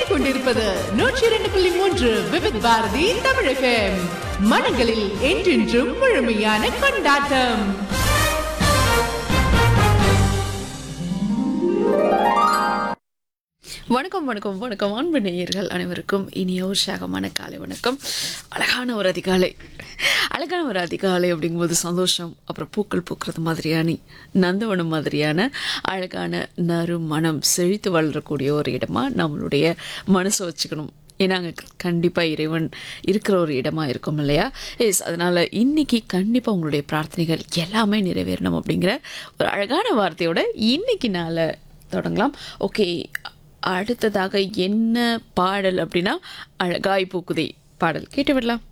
கேட்டுக்கொண்டிருப்பது நூற்றி இரண்டு புள்ளி மூன்று விவித் பாரதி தமிழகம் மனங்களில் என்றென்றும் முழுமையான கொண்டாட்டம் வணக்கம் வணக்கம் வணக்கம் அன்பு நேயர்கள் அனைவருக்கும் இனிய உற்சாகமான காலை வணக்கம் அழகான ஒரு அதிகாலை அழகான ஒரு அதிகாலை அப்படிங்கும்போது சந்தோஷம் அப்புறம் பூக்கள் பூக்கிறது மாதிரியான நந்தவனம் மாதிரியான அழகான நறு மனம் செழித்து வளரக்கூடிய ஒரு இடமா நம்மளுடைய மனசை வச்சுக்கணும் ஏன்னா அங்கே கண்டிப்பாக இறைவன் இருக்கிற ஒரு இடமா இருக்கும் இல்லையா எஸ் அதனால் இன்னைக்கு கண்டிப்பாக உங்களுடைய பிரார்த்தனைகள் எல்லாமே நிறைவேறணும் அப்படிங்கிற ஒரு அழகான வார்த்தையோட இன்னைக்கு நாளை தொடங்கலாம் ஓகே அடுத்ததாக என்ன பாடல் அப்படின்னா அழகாய் பூக்குதே பாடல் கேட்டு விடலாம்